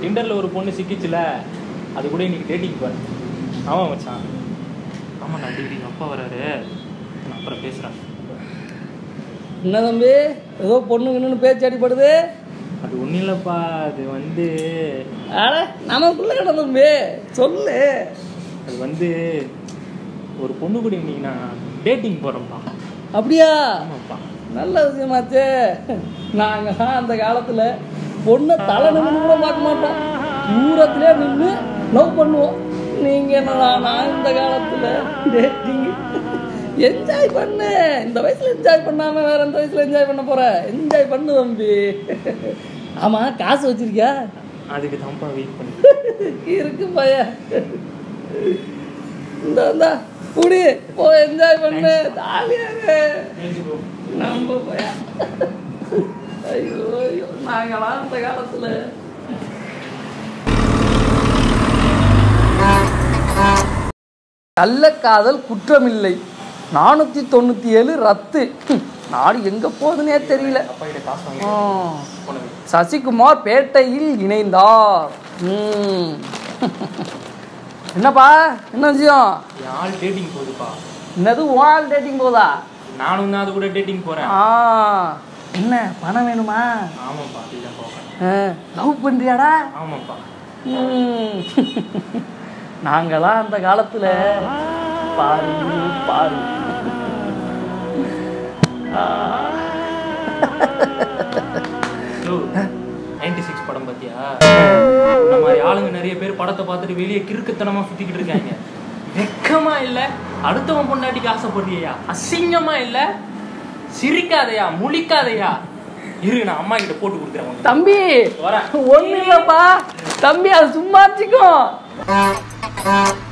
டிண்டரில் ஒரு பொண்ணு சிக்கிச்சுல அது கூட இன்னைக்கு டேட்டிங் போகிறேன் ஆமாம் மச்சான் ஆமாம் நான் டிகிரி எங்கள் அப்பா வராரு நான் அப்புறம் பேசுகிறேன் என்ன தம்பி ஏதோ பொண்ணு கிண்ணுன்னு பேச்சு அடிப்படுது அது ஒன்றும் இல்லைப்பா அது வந்து அட நமக்குள்ள கிட்ட தம்பி சொல்லு அது வந்து ஒரு பொண்ணு கூட இன்னைக்கு நான் டேட்டிங் போகிறேன்ப்பா அப்படியா ஆமாப்பா நல்ல விஷயமாச்சே நாங்க அந்த காலத்துல பொண்ணை தலை நின்று கூட பார்க்க மாட்டோம் தூரத்திலே நின்று லவ் பண்ணுவோம் நீங்க என்னடா நான் இந்த காலத்துல டேட்டிங் என்ஜாய் பண்ணு இந்த வயசுல என்ஜாய் பண்ணாம வேற எந்த வயசுல என்ஜாய் பண்ண போற என்ஜாய் பண்ணு தம்பி ஆமா காசு வச்சிருக்கியா அதுக்கு தான்ப்பா வெயிட் பண்ணி இருக்கு பைய இந்த இந்த குடி போய் என்ஜாய் பண்ணு ஜாலியா இரு நம்ம பையன் ஐயோ ஐயோ நாங்களாம் அந்த காலத்துல கள்ளக்காதல் குற்றமில்லை நானூத்தி தொண்ணூத்தி ஏழு ரத்து ஹம், நாடு எங்க போகுதுன்னே தெரியல அப்பா கிட்ட காசு வாங்கி ஆ. போனது சசிகுமார் பேட்டையில் இணைந்தார் ம். என்னப்பா என்ன விஷயம் என் ஆள் டேட்டிங் போகுதுப்பா என்னது வால் டேட்டிங் போதா நானும் தான் அது கூட டேட்டிங் போகிறேன் ஆ என்ன பணம் வேணுமா ஆமாப்பா அதுதான் போகிறேன் லவ் பண்றியாடா ஆமாப்பா ம். நாங்களாம் அந்த காலத்துல பாரு பாரு ஆ. நைன்டி சிக்ஸ் படம் பார்த்தியா இந்த மாதிரி ஆளுங்க நிறைய பேர் படத்தை பார்த்துட்டு வெளியே கிறுக்குத்தனமா சுத்திக்கிட்டு இருக்காங்க வெக்கமா இல்ல அடுத்தவன் பொண்டாட்டிக்கு ஆசைப்படுறியா அசிங்கமா இல்ல சிரிக்காதயா முழிக்காதயா இரு நான் அம்மா கிட்ட போட்டு கொடுக்குறேன் உனக்கு. தம்பி வரேன் ஒண்ணு இல்லப்பா தம்பி அது சும்மா வச்சுக்கும்